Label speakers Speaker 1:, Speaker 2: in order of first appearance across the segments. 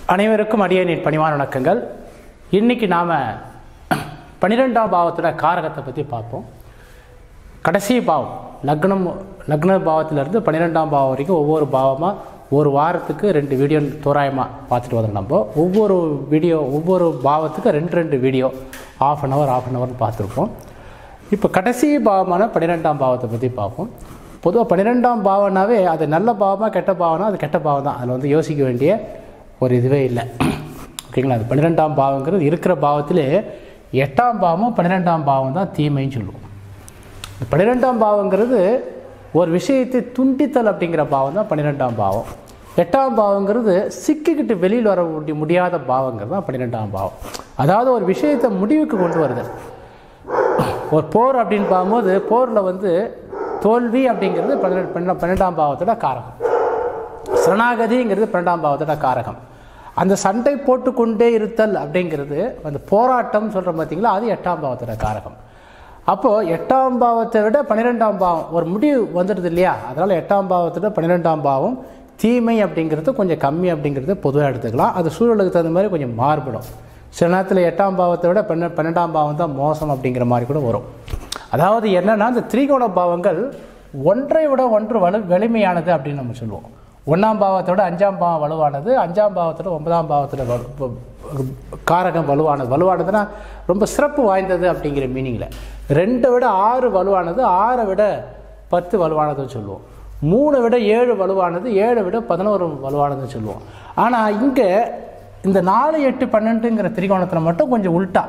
Speaker 1: அனைவருக்கும் அடியேனின் பணிவான வணக்கங்கள் இன்னைக்கு நாம் பன்னிரெண்டாம் பாவத்தோட காரகத்தை பற்றி பார்ப்போம் கடைசி பாவம் லக்னம் லக்ன பாவத்திலேருந்து பன்னிரெண்டாம் பாவம் வரைக்கும் ஒவ்வொரு பாவமாக ஒரு வாரத்துக்கு ரெண்டு வீடியோ தோராயமாக பார்த்துட்டு வரோம் நம்ம ஒவ்வொரு வீடியோ ஒவ்வொரு பாவத்துக்கு ரெண்டு ரெண்டு video half an hour half an ஹவர்னு பார்த்துருப்போம் இப்போ கடைசி பாவமான பன்னிரெண்டாம் பாவத்தை பற்றி பார்ப்போம் பொதுவாக பன்னிரெண்டாம் பாவம்னாவே அது நல்ல பாவமாக கெட்ட பாவம்னா அது கெட்ட பாவம் தான் அதில் வந்து யோசிக்க வேண்டிய ஒரு இதுவே இல்லை ஓகேங்களா அது பன்னிரெண்டாம் பாவங்கிறது இருக்கிற பாவத்திலே எட்டாம் பாவமும் பன்னிரெண்டாம் பாவம் தான் தீமைன்னு சொல்லுவோம் இந்த பன்னிரெண்டாம் பாவங்கிறது ஒரு விஷயத்தை துண்டித்தல் அப்படிங்கிற பாவம் தான் பன்னிரெண்டாம் பாவம் எட்டாம் பாவங்கிறது சிக்கிக்கிட்டு வெளியில் வர முடி- முடியாத பாவங்கிறது தான் பன்னிரெண்டாம் பாவம் அதாவது ஒரு விஷயத்தை முடிவுக்கு கொண்டு வருதல் ஒரு போர் அப்படின்னு பார்க்கும்போது போரில் வந்து தோல்வி அப்படிங்கிறது பன்னிரெண்டு பன்னிரெண்டு- பன்னிரெண்டாம் பாவத்தோட காரகம் சரணாகதிங்கிறது பன்னெண்டாம் பாவத்தோட காரகம் அந்த சண்டை போட்டுக்கொண்டே இருத்தல் அப்படிங்கிறது அந்த போராட்டம் சொல்கிறோம் பார்த்தீங்களா அது எட்டாம் பாவத்தோட காரகம் அப்போது எட்டாம் பாவத்தை விட பன்னிரெண்டாம் பாவம் ஒரு முடிவு வந்துடுது இல்லையா அதனால் எட்டாம் பாவத்தை விட பன்னிரெண்டாம் பாவம் தீமை அப்படிங்கிறது கொஞ்சம் கம்மி அப்படிங்கிறது பொதுவாக எடுத்துக்கலாம் அது சூழலுக்கு தகுந்த மாதிரி கொஞ்சம் மாறுபடும் சில நேரத்தில் எட்டாம் பாவத்தை விட பன்ன பன்னெண்டாம் பாவம் தான் மோசம் அப்படிங்கிற மாதிரி கூட வரும் அதாவது என்னன்னா இந்த திரிகோண பாவங்கள் ஒன்றை விட ஒன்று வலு வலிமையானது அப்படின்னு நம்ம சொல்லுவோம் ஒன்றாம் பாவத்தோட அஞ்சாம் பாவம் வலுவானது அஞ்சாம் பாவத்தோட ஒன்பதாம் பாவத்தோட வலு வ- காரகம் வலுவானது வலுவானதுன்னா ரொம்ப சிறப்பு வாய்ந்தது அப்படிங்கிற மீனிங்கில் ரெண்டை விட ஆறு வலுவானது ஆறை விட பத்து வலுவானதுன்னு சொல்லுவோம் மூணை விட ஏழு வலுவானது ஏழை விட பதினோரு வலுவானதுன்னு சொல்லுவோம் ஆனால் இங்கே இந்த நாலு எட்டு பன்னெண்டுங்கிற திரிகோணத்தில் மட்டும் கொஞ்சம் உல்ட்டா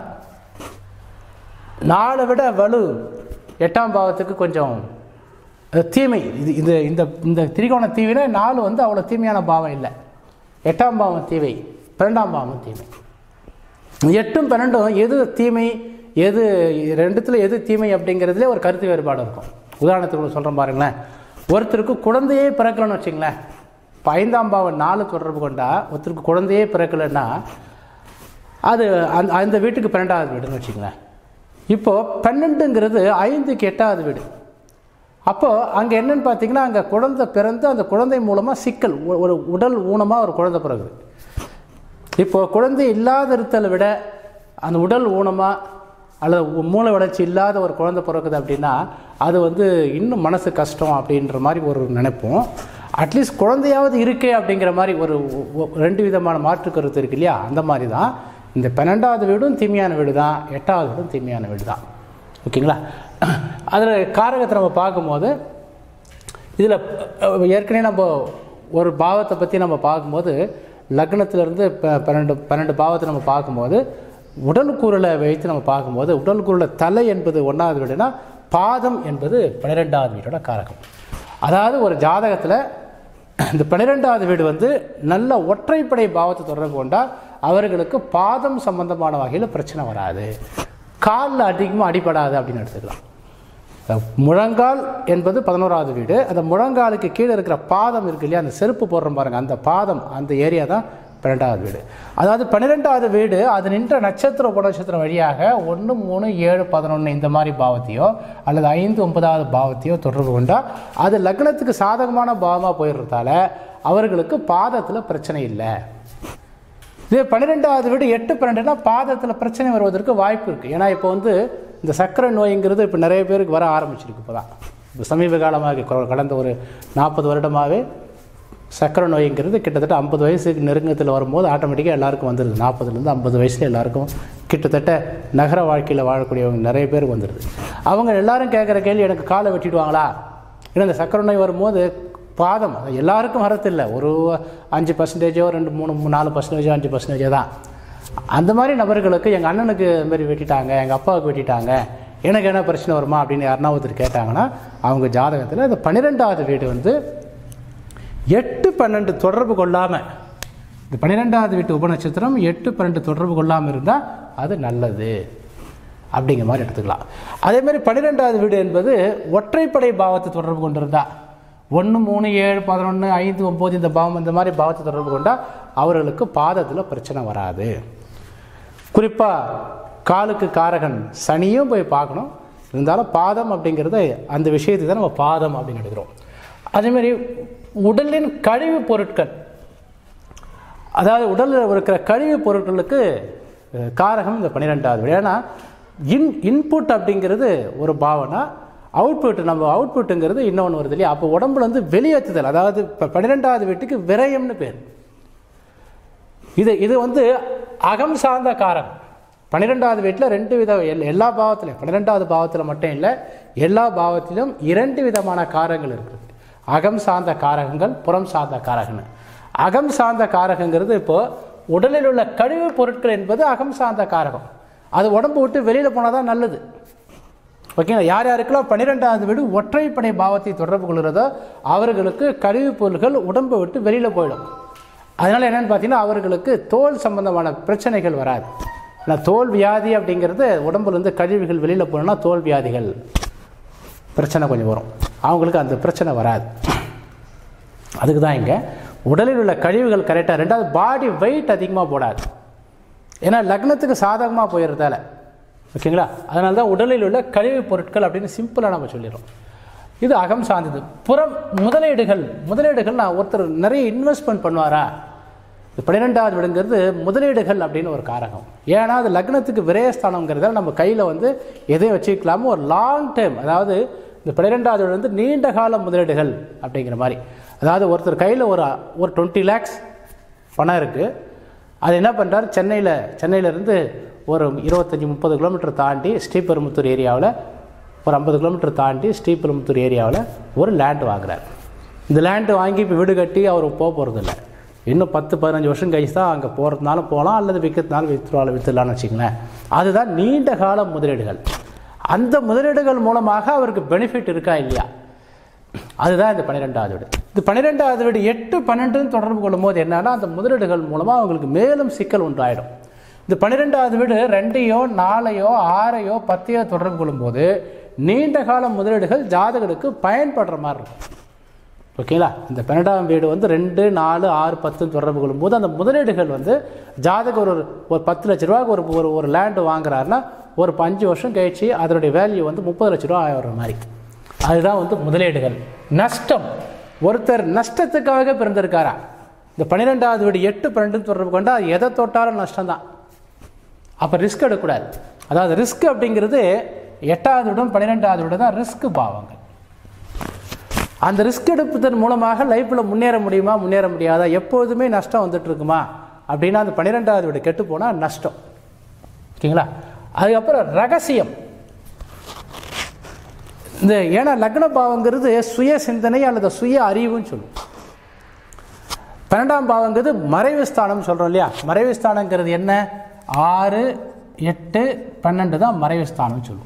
Speaker 1: நாலை விட வலு எட்டாம் பாவத்துக்கு கொஞ்சம் அஹ், தீமை இது இந்த இந்த இந்த திரிகோண தீவினை நாலு வந்து அவ்வளோ தீமையான பாவம் இல்லை எட்டாம் பாவம் தீவை பன்னெண்டாம் பாவம் தீமை எட்டும் பன்னெண்டும் எது தீமை எது ரெண்டுத்துல எது தீமை அப்படிங்கிறதுல ஒரு கருத்து வேறுபாடு இருக்கும் உதாரணத்துக்கு சொல்கிறேன் பாருங்களேன் ஒருத்தருக்கு குழந்தையே பிறக்கலன்னு வச்சுங்களேன் இப்போ ஐந்தாம் பாவம் நாலு தொடர்பு கொண்டா ஒருத்தருக்கு குழந்தையே பிறக்கலைன்னா அது அந்த அந்த வீட்டுக்கு பன்னெண்டாவது வீடுன்னு வச்சுங்களேன் இப்போது பன்னெண்டுங்கிறது ஐந்துக்கு எட்டாவது வீடு அப்போது அங்கே என்னன்னு பார்த்தீங்கன்னா அங்கே குழந்தை பிறந்து அந்த குழந்தை மூலமாக சிக்கல் ஒ- ஒரு உடல் ஊனமாக ஒரு குழந்தை பிறகுது இப்போ குழந்தை இல்லாத இருத்தலை விட அந்த உடல் ஊனமாக அல்லது உ- மூளை வளர்ச்சி இல்லாத ஒரு குழந்தை பிறக்குது அப்படின்னா அது வந்து இன்னும் மனசு கஷ்டம் அப்படின்ற மாதிரி ஒரு நினைப்போம் அட்லீஸ்ட் குழந்தையாவது இருக்கே அப்படிங்கிற மாதிரி ஒரு ஒ- ஒ- ரெண்டு விதமான மாற்று கருத்து இருக்கு இல்லையா அந்த மாதிரி தான் இந்த பன்னெண்டாவது வீடும் தீமையான வீடு தான் எட்டாவது வீடும் தீமையான வீடு தான் ஓகேங்களா அதில் காரகத்தை நம்ம பார்க்கும்போது இதில் ஏற்கனவே நம்ம ஒரு பாவத்தை பற்றி நம்ம பார்க்கும்போது லக்னத்திலிருந்து ப பன்னெண்டு பன்னெண்டு பாவத்தை நம்ம பார்க்கும்போது உடல் கூறலை வைத்து நம்ம பார்க்கும்போது உடல் கூறல தலை என்பது ஒன்றாவது வீடுனா பாதம் என்பது பன்னிரெண்டாவது வீடோட காரகம் அதாவது ஒரு ஜாதகத்தில் இந்த பன்னிரெண்டாவது வீடு வந்து நல்ல ஒற்றைப்படை பாவத்தை தொடர்பு கொண்டால் அவர்களுக்கு பாதம் சம்பந்தமான வகையில் பிரச்சனை வராது காலில் அதிகமாக அடிபடாது அப்படின்னு எடுத்துக்கலாம் முழங்கால் என்பது பதினோராவது வீடு அந்த முழங்காலுக்கு கீழே இருக்கிற பாதம் இருக்கு இல்லையா அந்த செருப்பு போடுறோம் பாருங்க அந்த பாதம் அந்த ஏரியா தான் பன்னெண்டாவது வீடு அதாவது பன்னிரெண்டாவது வீடு அது நின்ற நட்சத்திர உபநட்சத்திரம் வழியாக ஒன்று மூணு ஏழு பதினொன்று இந்த மாதிரி பாவத்தையோ அல்லது ஐந்து ஒன்பதாவது பாவத்தையோ தொடர்பு கொண்டால் அது லக்னத்துக்கு சாதகமான பாவமாக போயிடுறதால அவர்களுக்கு பாதத்தில் பிரச்சனை இல்லை இதே பன்னிரெண்டாவது வீடு எட்டு பன்னெண்டுனா பாதத்தில் பிரச்சனை வருவதற்கு வாய்ப்பு இருக்குது ஏன்னா இப்போ வந்து இந்த சர்க்கரை நோய்ங்கிறது இப்போ நிறைய பேருக்கு வர ஆரம்பிச்சிருக்கு இப்போ தான் இப்போ சமீப காலமாக கொ- கடந்த ஒரு நாற்பது வருடமாகவே சர்க்கரை நோய்ங்கிறது கிட்டத்தட்ட ஐம்பது வயசுக்கு நெருங்கத்தில் வரும்போது ஆட்டோமேட்டிக்காக எல்லாருக்கும் வந்துடுது நாற்பதுலேருந்து ஐம்பது வயசுல எல்லாருக்கும் கிட்டத்தட்ட நகர வாழ்க்கையில் வாழக்கூடியவங்க நிறைய பேருக்கு வந்துடுது அவங்க எல்லாரும் கேட்குற கேள்வி எனக்கு காலை வெட்டிடுவாங்களா ஏன்னா இந்த சர்க்கரை நோய் வரும்போது பாதம் அது எல்லாருக்கும் வரதில்லை ஒரு அஞ்சு பர்சன்டேஜோ ரெண்டு மூணு மூணு, நாலு பர்சன்டேஜோ அஞ்சு பர்சன்டேஜோ தான் அந்த மாதிரி நபர்களுக்கு எங்கள் அண்ணனுக்கு இந்த மாதிரி வெட்டிட்டாங்க எங்கள் அப்பாவுக்கு வெட்டிட்டாங்க எனக்கு என்ன பிரச்சனை வருமா அப்படின்னு யாருன்னா ஒருத்தர் கேட்டாங்கன்னா அவங்க ஜாதகத்தில் இந்த பன்னிரெண்டாவது வீடு வந்து எட்டு பன்னெண்டு தொடர்பு கொள்ளாமல் இந்த பன்னிரெண்டாவது வீட்டு உபநட்சத்திரம் எட்டு பன்னெண்டு தொடர்பு கொள்ளாமல் இருந்தால் அது நல்லது அப்படிங்கிற மாதிரி எடுத்துக்கலாம் அதே மாதிரி பன்னிரெண்டாவது வீடு என்பது ஒற்றைப்படை பாவத்தை தொடர்பு கொண்டிருந்தா ஒன்று மூணு ஏழு பதினொன்று ஐந்து ஒம்பது இந்த பாவம் இந்த மாதிரி பாவத்தை தொடர்பு கொண்டால் அவர்களுக்கு பாதத்தில் பிரச்சனை வராது குறிப்பாக காலுக்கு காரகன் சனியும் போய் பார்க்கணும் இருந்தாலும் பாதம் அப்படிங்கிறத அந்த விஷயத்தை தான் நம்ம பாதம் அப்படின்னு எடுக்கிறோம் அதேமாதிரி உடலின் கழிவுப் பொருட்கள் அதாவது உடலில் இருக்கிற கழிவுப் பொருட்களுக்கு அஹ், காரகம் இந்த பன்னிரெண்டாவது வீடு ஏன்னா இன் இன்புட் அப்படிங்கிறது ஒரு பாவனா அவுட்புட் நம்ம அவுட்புட்டுங்கிறது இன்னொன்று வருது இல்லையா அப்போ உடம்புல வந்து வெளியேற்றுதல் அதாவது இப்போ பன்னிரெண்டாவது வீட்டுக்கு விரயம்னு பேர் இது இது வந்து அகம் சார்ந்த காரகம் பன்னிரெண்டாவது வீட்டில் ரெண்டு வித எல்- எல்லா பாவத்திலையும் பன்னிரெண்டாவது பாவத்தில் மட்டும் இல்லை எல்லா பாவத்திலும் இரண்டு விதமான காரங்கள் இருக்குது அகம் சார்ந்த காரகங்கள் புறம் சார்ந்த காரகங்கள் அகம் சார்ந்த காரகங்கிறது இப்போ உடலில் உள்ள கழிவுப் பொருட்கள் என்பது அகம் சார்ந்த காரகம் அது உடம்பு விட்டு வெளியில் போனால் தான் நல்லது ஓகேங்களா யார் யாருக்கெல்லாம் பன்னிரெண்டாவது வீடு ஒற்றைப்படை பாவத்தை தொடர்பு கொள்கிறதோ அவர்களுக்கு கழிவுப் பொருள்கள் உடம்பை விட்டு வெளியில் போயிடும் அதனால் என்னென்னு பார்த்தீங்கன்னா அவர்களுக்கு தோல் சம்பந்தமான பிரச்சனைகள் வராது ஏன்னா தோல் வியாதி அப்படிங்கிறது உடம்புலேருந்து கழிவுகள் வெளியில் போனோம்னா தோல் வியாதிகள் பிரச்சனை கொஞ்சம் வரும் அவங்களுக்கு அந்த பிரச்சனை வராது அதுக்கு தான் இங்கே உடலில் உள்ள கழிவுகள் கரெக்டாக ரெண்டாவது பாடி வெயிட் அதிகமாக போடாது ஏன்னா லக்னத்துக்கு சாதகமாக போயிடுறதால ஓகேங்களா அதனால தான் உடலில் உள்ள கழிவுப் பொருட்கள் அப்படின்னு சிம்பிளாக நம்ம சொல்லிடுறோம் இது அகம் சார்ந்தது புறம் முதலீடுகள் முதலீடுகள் நான் ஒருத்தர் நிறைய இன்வெஸ்ட்மெண்ட் பண்ணுவாரா இது பன்னிரெண்டாவது விடுங்கிறது முதலீடுகள் அப்படின்னு ஒரு காரகம் ஏன்னா அது லக்னத்துக்கு விரயஸ்தானங்கிறதால நம்ம கையில் வந்து எதையும் வச்சுக்கலாமோ ஒரு லாங் டைம் அதாவது இந்த பன்னிரெண்டாவது வீடு வந்து நீண்ட கால முதலீடுகள் அப்படிங்கிற மாதிரி அதாவது ஒருத்தர் கையில் ஒரு ஒரு டுவெண்ட்டி லேக்ஸ் பணம் இருக்குது அது என்ன பண்ணுறாரு சென்னையில் சென்னையிலேருந்து ஒரு இருபத்தஞ்சி முப்பது கிலோமீட்டர் தாண்டி ஸ்ரீபெரும்புத்தூர் ஏரியாவில் ஒரு ஐம்பது கிலோமீட்டர் தாண்டி ஸ்ரீபெரும்புத்தூர் ஏரியாவில் ஒரு லேண்ட் வாங்குறாரு இந்த லேண்டு வாங்கி இப்போ வீடு கட்டி அவர் போக போகிறதில்ல இன்னும் பத்து பதினஞ்சு வருஷம் கழிச்சு தான் அங்கே போகிறதுனாலும் போகலாம் அல்லது விற்கிறதுனாலும் விற்றுவாலும் விற்றுலான்னு வச்சுங்களேன் அதுதான் நீண்ட கால முதலீடுகள் அந்த முதலீடுகள் மூலமாக அவருக்கு பெனிஃபிட் இருக்கா இல்லையா அதுதான் இந்த பன்னிரெண்டாவது வீடு இந்த பன்னிரெண்டாவது வீடு எட்டு பன்னெண்டுன்னு தொடர்பு கொள்ளும் போது என்னன்னா அந்த முதலீடுகள் மூலமாக அவங்களுக்கு மேலும் சிக்கல் உண்டாயிடும் இந்த பன்னிரெண்டாவது வீடு ரெண்டையோ நாலையோ ஆறையோ பத்தையோ தொடர்பு கொள்ளும்போது நீண்ட கால முதலீடுகள் ஜாதகருக்கு பயன்படுற மாதிரி இருக்கும் ஓகேங்களா இந்த பன்னெண்டாம் வீடு வந்து ரெண்டு நாலு ஆறு பத்துன்னு தொடர்பு கொள்ளும்போது அந்த முதலீடுகள் வந்து ஜாதகம் ஒரு ஒரு பத்து லட்ச ரூபாய்க்கு ஒரு ஒரு ஒரு லேண்டு வாங்குறாருன்னா ஒரு அஞ்சு வருஷம் கழிச்சு அதனுடைய வேல்யூ வந்து முப்பது லட்ச ரூபா ஆகிற மாதிரி அதுதான் வந்து முதலீடுகள் நஷ்டம் ஒருத்தர் நஷ்டத்துக்காக பிறந்திருக்காரா இந்த பன்னிரெண்டாவது வீடு எட்டு பன்னெண்டு தொடர்பு கொண்டா எதை தொட்டாலும் நஷ்டம்தான் அப்போ ரிஸ்க் எடுக்கக்கூடாது அதாவது ரிஸ்க் அப்படிங்கிறது எட்டாவது விடம் பன்னிரெண்டாவது விட தான் ரிஸ்க் பாவங்கள் அந்த ரிஸ்க் எடுப்பதன் மூலமாக லைஃப்பில் முன்னேற முடியுமா முன்னேற முடியாதா எப்போதுமே நஷ்டம் வந்துட்டு இருக்குமா அப்படின்னா அந்த பன்னிரெண்டாவது வீடு கெட்டு போனால் நஷ்டம் ஓகேங்களா அதுக்கப்புறம் ரகசியம் இந்த ஏன்னா லக்ன பாவங்கிறது சுய சிந்தனை அல்லது சுய அறிவுன்னு சொல்லும் பன்னெண்டாம் பாவங்கிறது மறைவு ஸ்தானம் சொல்கிறோம் இல்லையா மறைவு ஸ்தானங்கிறது என்ன ஆறு எட்டு பன்னெண்டு தான் மறைவு ஸ்தானம்னு சொல்லுவோம்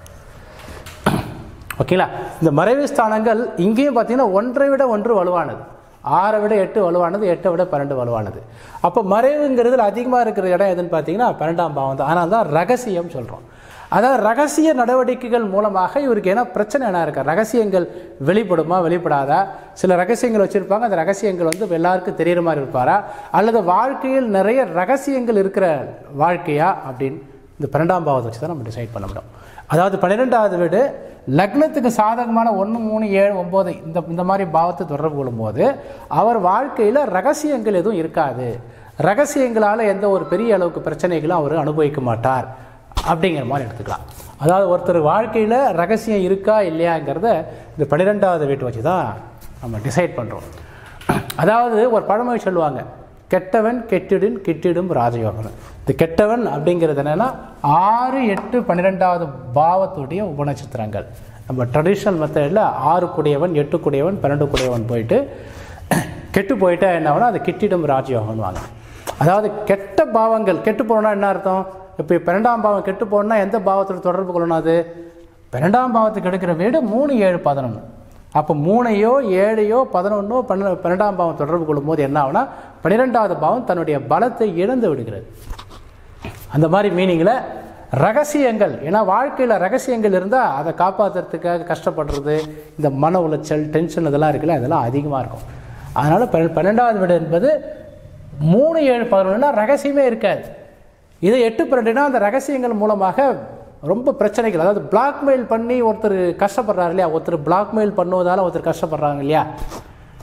Speaker 1: ஓகேங்களா இந்த மறைவு ஸ்தானங்கள் இங்கேயும் பார்த்தீங்கன்னா ஒன்றை விட ஒன்று வலுவானது ஆறை விட எட்டு வலுவானது எட்டை விட பன்னெண்டு வலுவானது அப்போ மறைவுங்கிறதுல அதிகமாக இருக்கிற இடம் எதுன்னு பார்த்தீங்கன்னா பன்னெண்டாம் பாவம் தான் ஆனால் தான் ரகசியம் சொல்கிறோம் அதாவது ரகசிய நடவடிக்கைகள் மூலமாக இவருக்கு என்ன பிரச்சனை என்ன இருக்கா ரகசியங்கள் வெளிப்படுமா வெளிப்படாதா சில ரகசியங்கள் வச்சுருப்பாங்க அந்த ரகசியங்கள் வந்து எல்லாருக்கும் தெரியுற மாதிரி இருப்பாரா அல்லது வாழ்க்கையில் நிறைய ரகசியங்கள் இருக்கிற வாழ்க்கையா அப்படின்னு இந்த பன்னெண்டாம் பாவத்தை வச்சு தான் நம்ம டிசைட் பண்ண முடியும் அதாவது பன்னிரெண்டாவது வீடு லக்னத்துக்கு சாதகமான ஒன்று மூணு ஏழு ஒம்பது இந்த இந்த மாதிரி பாவத்தை தொடர்பு கொள்ளும்போது அவர் வாழ்க்கையில் ரகசியங்கள் எதுவும் இருக்காது ரகசியங்களால் எந்த ஒரு பெரிய அளவுக்கு பிரச்சனைகளும் அவர் அனுபவிக்க மாட்டார் அப்படிங்கிற மாதிரி எடுத்துக்கலாம் அதாவது ஒருத்தர் வாழ்க்கையில் ரகசியம் இருக்கா இல்லையாங்கிறத இந்த பன்னிரெண்டாவது வீட்டை வச்சு தான் நம்ம டிசைட் பண்ணுறோம் அதாவது ஒரு பழமொழி சொல்லுவாங்க கெட்டவன் கெட்டிடின் கிட்டிடும் ராஜயோகம் இந்த கெட்டவன் அப்படிங்கிறது என்னென்னா ஆறு எட்டு பன்னிரெண்டாவது பாவத்துடைய உபநட்சத்திரங்கள் நம்ம ட்ரெடிஷ்னல் மெத்தடில் ஆறு கூடியவன் எட்டு கூடியவன் பன்னெண்டு கூடியவன் போயிட்டு கெட்டு போயிட்டா என்ன ஆகும்னா அது கிட்டிடும் ராஜயோகம்னுவாங்க அதாவது கெட்ட பாவங்கள் கெட்டு போனா என்ன அர்த்தம் இப்போ பன்னெண்டாம் பாவம் கெட்டு போனா எந்த பாவத்தோட தொடர்பு கொள்ளணும் அது பன்னெண்டாம் பாவத்துக்கு எடுக்கிற வீடு மூணு ஏழு பதினொன்று அப்போ மூணையோ ஏழையோ பதினொன்னோ பன்ன பன்னெண்டாம் பாவம் தொடர்பு கொள்ளும்போது என்ன ஆகும்னா பன்னிரெண்டாவது பாவம் தன்னுடைய பலத்தை இழந்து விடுகிறது அந்த மாதிரி மீனிங்கில் ரகசியங்கள் ஏன்னா வாழ்க்கையில் ரகசியங்கள் இருந்தால் அதை காப்பாற்றுறதுக்காக கஷ்டப்படுறது இந்த மன உளைச்சல் டென்ஷன் இதெல்லாம் இருக்குல்ல அதெல்லாம் அதிகமாக இருக்கும் அதனால் பன் பன்னெண்டாவது வீடு என்பது மூணு ஏழு பதினொன்றுனா ரகசியமே இருக்காது இது எட்டு பன்னெண்டுனா அந்த ரகசியங்கள் மூலமாக ரொம்ப பிரச்சனைகள் அதாவது பிளாக்மெயில் பண்ணி ஒருத்தர் கஷ்டப்படுறாரு இல்லையா ஒருத்தர் பிளாக்மெயில் பண்ணுவதால் ஒருத்தர் கஷ்டப்படுறாங்க இல்லையா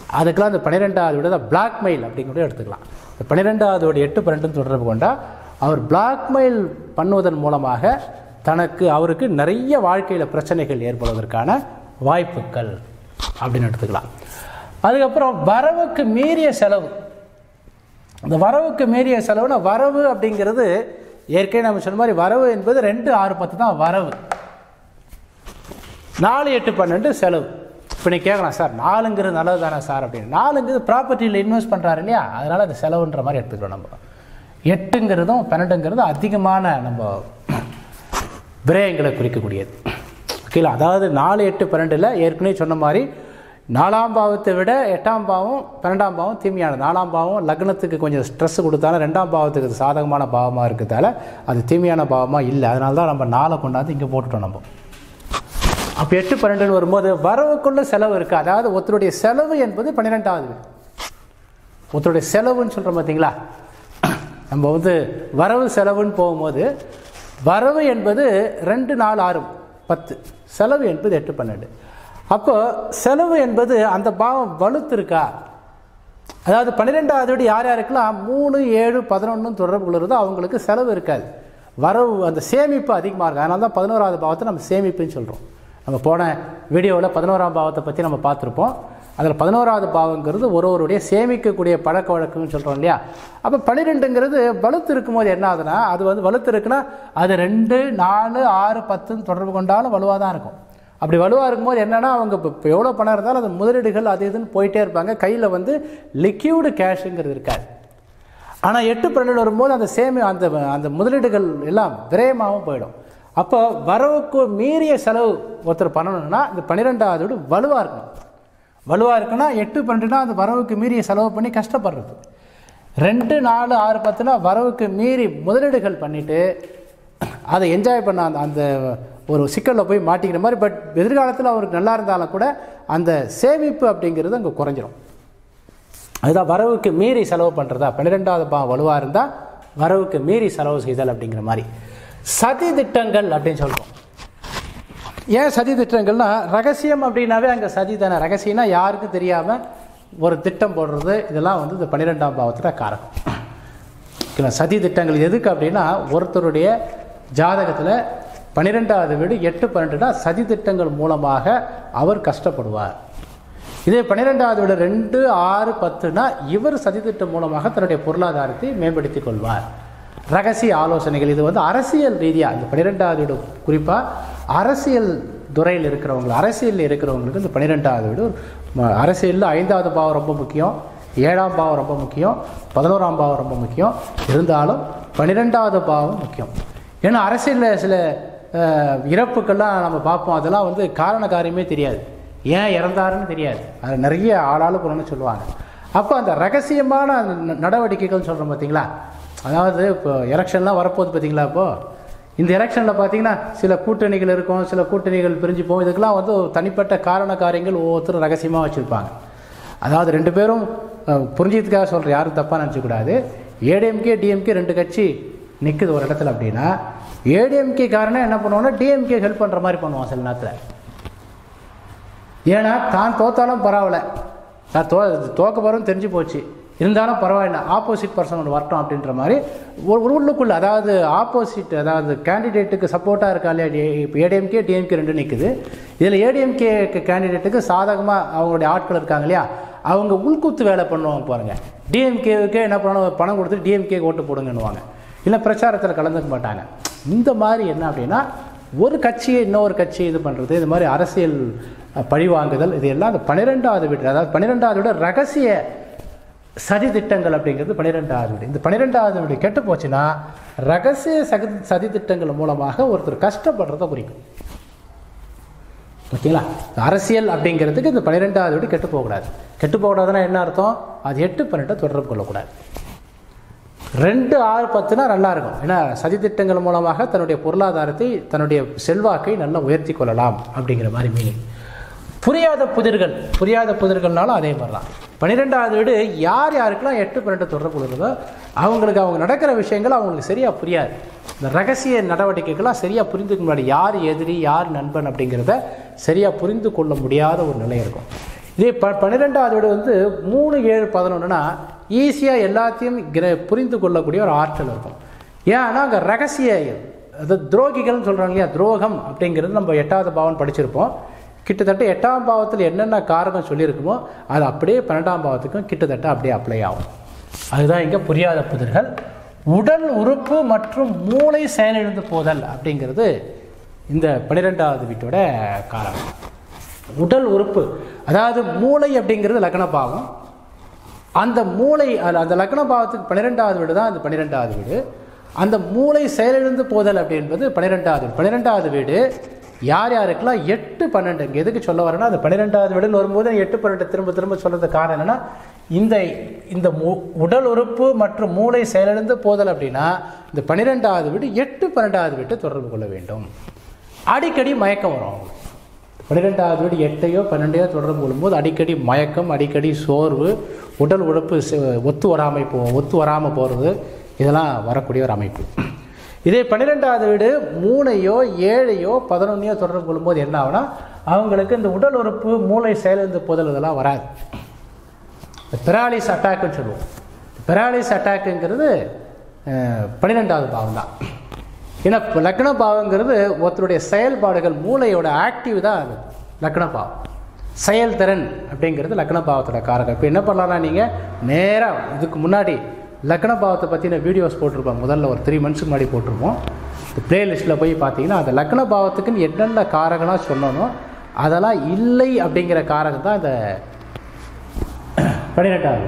Speaker 1: அதுக்கெல்லாம் அந்த பன்னிரெண்டாவது விட பிளாக்மெயில் அப்படிங்கிற எடுத்துக்கலாம் இந்த பன்னிரெண்டாவது விட எட்டு பன்னெண்டு தொடர்பு கொண்டா அவர் பிளாக்மெயில் பண்ணுவதன் மூலமாக தனக்கு அவருக்கு நிறைய வாழ்க்கையில் பிரச்சனைகள் ஏற்படுவதற்கான வாய்ப்புகள் அப்படின்னு எடுத்துக்கலாம் அதுக்கப்புறம் வரவுக்கு மீறிய செலவு இந்த வரவுக்கு மீறிய செலவுனா வரவு அப்படிங்கிறது ஏற்கனவே நம்ம சொன்ன மாதிரி வரவு என்பது ரெண்டு ஆறு பத்து தான் வரவு நாலு எட்டு பன்னெண்டு செலவு இப்போ நீ கேட்கலாம் சார் நாலுங்கிறது நல்லது தானே சார் அப்படின்னு நாலுங்கிறது ப்ராப்பர்ட்டியில் இன்வெஸ்ட் பண்ணுறாரு இல்லையா அதனால் அது செலவுன்ற மாதிரி எடுத்துக்கிறோம் நம்ம எட்டுங்கிறதும் பன்னெண்டுங்கிறதும் அதிகமான நம்ம விரயங்களை குறிக்கக்கூடியது ஓகேங்களா அதாவது நாலு எட்டு பன்னெண்டில் ஏற்கனவே சொன்ன மாதிரி நாலாம் பாவத்தை விட எட்டாம் பாவம் பன்னெண்டாம் பாவம் தீமையானது நாலாம் பாவம் லக்னத்துக்கு கொஞ்சம் ஸ்ட்ரெஸ் கொடுத்தாலும் ரெண்டாம் பாவத்துக்கு அது சாதகமான பாவமாக இருக்கிறதால அது தீமையான பாவமாக இல்லை அதனால தான் நம்ம நாளை கொண்டாந்து இங்கே போட்டுட்டோம் நம்ம அப்போ எட்டு பன்னெண்டுன்னு வரும்போது வரவுக்குள்ள செலவு இருக்குது அதாவது ஒருத்தருடைய செலவு என்பது பன்னிரெண்டாவது வீடு ஒருத்தருடைய செலவுன்னு சொல்கிறோம் பார்த்தீங்களா நம்ம வந்து வரவு செலவுன்னு போகும்போது வரவு என்பது ரெண்டு நாலு ஆறு பத்து செலவு என்பது எட்டு பன்னெண்டு அப்போ செலவு என்பது அந்த பாவம் வலுத்து இருக்கா அதாவது பன்னிரெண்டாவது வீடு யார் யாருக்கெல்லாம் மூணு ஏழு பதினொன்றும் தொடர்பு கொள்கிறதோ அவங்களுக்கு செலவு இருக்காது வரவு அந்த சேமிப்பு அதிகமாக இருக்கும் அதனால தான் பதினோராவது பாவத்தை நம்ம சேமிப்புன்னு சொல்கிறோம் நம்ம போன வீடியோவில் பதினோராம் பாவத்தை பற்றி நம்ம பார்த்துருப்போம் அதில் பதினோராவது பாவங்கிறது ஒரு ஒருடைய சேமிக்கக்கூடிய பழக்க வழக்கம்னு சொல்கிறோம் இல்லையா அப்போ பன்னிரெண்டுங்கிறது வலுத்து இருக்கும்போது என்ன ஆகுதுன்னா அது வந்து வலுத்து இருக்குன்னா அது ரெண்டு நாலு ஆறு பத்துன்னு தொடர்பு கொண்டாலும் வலுவாக தான் இருக்கும் அப்படி வலுவாக இருக்கும்போது என்னென்னா அவங்க இப்போ இப்போ எவ்வளோ பணம் இருந்தாலும் அது முதலீடுகள் அது இதுன்னு போயிட்டே இருப்பாங்க கையில் வந்து லிக்யூடு கேஷுங்கிறது இருக்காது ஆனால் எட்டு பன்னெண்டு வரும்போது அந்த சேமி அந்த அந்த முதலீடுகள் எல்லாம் விரயமாகவும் போயிடும் அப்போ வரவுக்கு மீறிய செலவு ஒருத்தர் பண்ணணும்னா இந்த பன்னிரெண்டாவது வீடு வலுவாக இருக்கணும் வலுவாக இருக்குன்னா எட்டு பன்னெண்டுனா அந்த வரவுக்கு மீறிய செலவு பண்ணி கஷ்டப்படுறது ரெண்டு நாலு ஆறு பத்துனா வரவுக்கு மீறி முதலீடுகள் பண்ணிவிட்டு அதை என்ஜாய் பண்ண அந்த அந்த ஒரு சிக்கலில் போய் மாட்டிக்கிற மாதிரி பட் எதிர்காலத்தில் அவருக்கு நல்லா இருந்தாலும் கூட அந்த சேமிப்பு அப்படிங்கிறது அங்கே குறைஞ்சிரும் அதுதான் வரவுக்கு மீறி செலவு பண்ணுறதா பன்னிரெண்டாவது பா வலுவாக இருந்தால் வரவுக்கு மீறி செலவு செய்தல் அப்படிங்கிற மாதிரி சதி திட்டங்கள் அப்படின்னு சொல்கிறோம் ஏன் சதி திட்டங்கள்னா ரகசியம் அப்படின்னாவே அங்கே சதி தானே ரகசியம்னா யாருக்கும் தெரியாமல் ஒரு திட்டம் போடுறது இதெல்லாம் வந்து இந்த பன்னிரெண்டாம் பாவத்தில் காரகம் ஓகேங்களா சதி திட்டங்கள் எதுக்கு அப்படின்னா ஒருத்தருடைய ஜாதகத்தில் பன்னிரெண்டாவது வீடு எட்டு பன்னெண்டுனா சதி திட்டங்கள் மூலமாக அவர் கஷ்டப்படுவார் இதே பன்னிரெண்டாவது வீடு ரெண்டு ஆறு பத்துனா இவர் சதித்திட்டம் மூலமாக தன்னுடைய பொருளாதாரத்தை மேம்படுத்திக் கொள்வார் ரகசிய ஆலோசனைகள் இது வந்து அரசியல் ரீதியாக இந்த பன்னிரெண்டாவது வீடு குறிப்பாக அரசியல் துறையில் இருக்கிறவங்க அரசியலில் இருக்கிறவங்களுக்கு இந்த பன்னிரெண்டாவது வீடு ம- அரசியலில் ஐந்தாவது பாவம் ரொம்ப முக்கியம் ஏழாம் பாவம் ரொம்ப முக்கியம் பதினோராம் பாவம் ரொம்ப முக்கியம் இருந்தாலும் பன்னிரெண்டாவது பாவம் முக்கியம் ஏன்னா அரசியலில் சில அஹ், இறப்புக்கெல்லாம் நம்ம பார்ப்போம் அதெல்லாம் வந்து காரண காரியமே தெரியாது ஏன் இறந்தாருன்னு தெரியாது அது நிறைய ஆளாளுக்கு ஒன்று சொல்லுவாங்க அப்போ அந்த ரகசியமான அந்த ந- நடவடிக்கைகள் சொல்கிறோம் பார்த்தீங்களா அதாவது இப்போ எலெக்ஷன்லாம் வரப்போகுது பார்த்தீங்களா இப்போது இந்த எலெக்ஷனில் பார்த்தீங்கன்னா சில கூட்டணிகள் இருக்கும் சில கூட்டணிகள் பிரிஞ்சு போகும் இதுக்கெல்லாம் வந்து ஒரு தனிப்பட்ட காரண காரியங்கள் ஒவ்வொருத்தரும் ரகசியமாக வச்சுருப்பாங்க அதாவது ரெண்டு பேரும் அஹ், புரிஞ்சுக்கிறதுக்காக சொல்கிறேன் யாரும் தப்பாக நினச்சக்கூடாது ஏடிஎம்கே டிஎம்கே ரெண்டு கட்சி நிற்குது ஒரு இடத்துல அப்படின்னா ஏடிஎம்கே காரனே என்ன பண்ணுவாங்கன்னா டிஎம்கே ஹெல்ப் பண்ணுற மாதிரி பண்ணுவான் சில நேரத்தில் ஏன்னா தான் தோத்தாலும் பரவாயில்ல நான் தோ தோக்க போகிறோம் தெரிஞ்சு போச்சு இருந்தாலும் பரவாயில்ல ஆப்போசிட் பர்சன் ஒன்று வரட்டும் அப்படின்ற மாதிரி ஒரு ஒரு உள்ளுக்குள்ள அதாவது ஆப்போசிட் அதாவது கேண்டிடேட்டுக்கு சப்போர்ட்டாக இருக்கா இல்லையா இப்போ ஏடிஎம்கே டிஎம்கே ரெண்டு நிற்குது இதில் ஏடிஎம்கே கேண்டிடேட்டுக்கு சாதகமாக அவங்களுடைய ஆட்கள் இருக்காங்க இல்லையா அவங்க உள்குத்து வேலை பண்ணுவாங்க பாருங்கள் டிஎம்கேவுக்கு என்ன பண்ணணும் பணம் கொடுத்து டிஎம்கே ஓட்டு போடுங்கன்னுவாங்க இல்லை பிரச்சாரத்தில் கலந்துக்க மாட்டாங்க இந்த மாதிரி என்ன அப்படின்னா ஒரு கட்சியை இன்னொரு கட்சி இது பண்ணுறது இது மாதிரி அரசியல் அஹ், பழிவாங்குதல் இது எல்லாம் அந்த பன்னிரெண்டாவது வீடு அதாவது பன்னிரெண்டாவது வீடு ரகசிய சதி திட்டங்கள் அப்படிங்கிறது பன்னிரெண்டாவது வீடு இந்த பன்னிரெண்டாவது வீடு கெட்டு போச்சுன்னா ரகசிய சதி சதி திட்டங்கள் மூலமாக ஒருத்தர் கஷ்டப்படுறதை குறிக்கும் ஓகேங்களா அரசியல் அப்படிங்கிறதுக்கு இந்த பன்னிரெண்டாவது வீடு கெட்டு போகக்கூடாது கெட்டு போகக்கூடாதுன்னா என்ன அர்த்தம் அது எட்டு பன்னெண்டை தொடர்பு கொள்ளக்கூடாது ரெண்டு ஆறு பத்துனா நல்லா இருக்கும் ஏன்னா சதித்திட்டங்கள் மூலமாக தன்னுடைய பொருளாதாரத்தை தன்னுடைய செல்வாக்கை நல்லா உயர்த்தி கொள்ளலாம் அப்படிங்கிற மாதிரி மீனிங் புரியாத புதிர்கள் புரியாத புதிர்கள்னாலும் அதே மாதிரி தான் பன்னிரெண்டாவது வீடு யார் யாருக்கெல்லாம் எட்டு பன்னெண்டு தொடர்பு கொள்கிறதோ அவங்களுக்கு அவங்க நடக்கிற விஷயங்கள் அவங்களுக்கு சரியாக புரியாது இந்த ரகசிய நடவடிக்கைகள்லாம் சரியாக புரிந்துக்க முன்னாடி யார் எதிரி யார் நண்பன் அப்படிங்கிறத சரியாக புரிந்து கொள்ள முடியாத ஒரு நிலை இருக்கும் இதே ப பன்னிரெண்டாவது வீடு வந்து மூணு ஏழு பதினொன்றுனா ஈஸியாக எல்லாத்தையும் கிர புரிந்து கொள்ளக்கூடிய ஒரு ஆற்றல் இருக்கும் ஏன்னா அங்கே ரகசிய அது துரோகிகள்னு சொல்கிறாங்க இல்லையா துரோகம் அப்படிங்கிறது நம்ம எட்டாவது பாவம் படிச்சிருப்போம் கிட்டத்தட்ட எட்டாம் பாவத்தில் என்னென்ன காரணம் சொல்லியிருக்குமோ அது அப்படியே பன்னெண்டாம் பாவத்துக்கும் கிட்டத்தட்ட அப்படியே அப்ளை ஆகும் அதுதான் இங்கே புரியாத புதிர்கள் உடல் உறுப்பு மற்றும் மூளை செயலிழந்து போதல் அப்படிங்கிறது இந்த பன்னிரெண்டாவது வீட்டோட காரணம் உடல் உறுப்பு அதாவது மூளை அப்படிங்கிறது லக்ன பாவம் அந்த மூளை அது அந்த லக்ன பாவத்துக்கு பன்னிரெண்டாவது வீடு தான் அந்த பன்னிரெண்டாவது வீடு அந்த மூளை செயலிழந்து போதல் அப்படின்றது பன்னிரெண்டாவது வீடு பன்னிரெண்டாவது வீடு யார் யாருக்கெல்லாம் எட்டு பன்னெண்டு இங்கே எதுக்கு சொல்ல வரேன்னா அந்த பன்னிரெண்டாவது வீடுன்னு வரும்போது எட்டு பன்னெண்டு திரும்ப திரும்ப சொல்கிறதுக்கு காரணம் என்னென்னா இந்த இந்த மு- உடல் உறுப்பு மற்றும் மூளை செயலிழந்து போதல் அப்படின்னா இந்த பன்னிரெண்டாவது வீடு எட்டு பன்னெண்டாவது வீட்டை தொடர்பு கொள்ள வேண்டும் அடிக்கடி மயக்கம் வரும் அவங்களுக்கு. பன்னிரெண்டாவது வீடு எட்டையோ பன்னெண்டையோ தொடர்பு கொள்ளும்போது அடிக்கடி மயக்கம் அடிக்கடி சோர்வு உடல் உழைப்பு சி- ஒத்து வராமல் போ ஒத்து வராமல் போகிறது இதெல்லாம் வரக்கூடிய ஒரு அமைப்பு இதே பன்னிரெண்டாவது வீடு மூணையோ ஏழையோ பதினொன்னையோ தொடர்பு கொள்ளும்போது என்ன ஆகும்னா அவங்களுக்கு இந்த உடல் உறுப்பு மூளை செயலிழந்து போதல் இதெல்லாம் வராது பெராலிஸ் அட்டாக்குன்னு சொல்லுவோம் பெராலிஸ் அட்டாக்குங்கிறது பன்னிரெண்டாவது பாவம் தான் ஏன்னா இப்ப லக்ன பாவங்கிறது ஒருத்தருடைய செயல்பாடுகள் மூளையோட ஆக்டிவ் தான் அது லக்ன பாவம் செயல்திறன் அப்படிங்கிறது லக்ன பாவத்தோட காரகம் இப்போ என்ன பண்ணலாம்னா நீங்கள் நேராக இதுக்கு முன்னாடி லக்ன பாவத்தை பற்றின வீடியோஸ் போட்டிருப்போம் முதல்ல ஒரு த்ரீ மந்த்ஸ்க்கு முன்னாடி போட்டிருப்போம் இந்த பிளேலிஸ்ட்டில் போய் பார்த்தீங்கன்னா அந்த லக்ன பாவத்துக்குன்னு என்னென்ன காரகம்லாம் சொன்னனோ அதெல்லாம் இல்லை அப்படிங்கிற காரகம் தான் இந்த பன்னிரெண்டாவது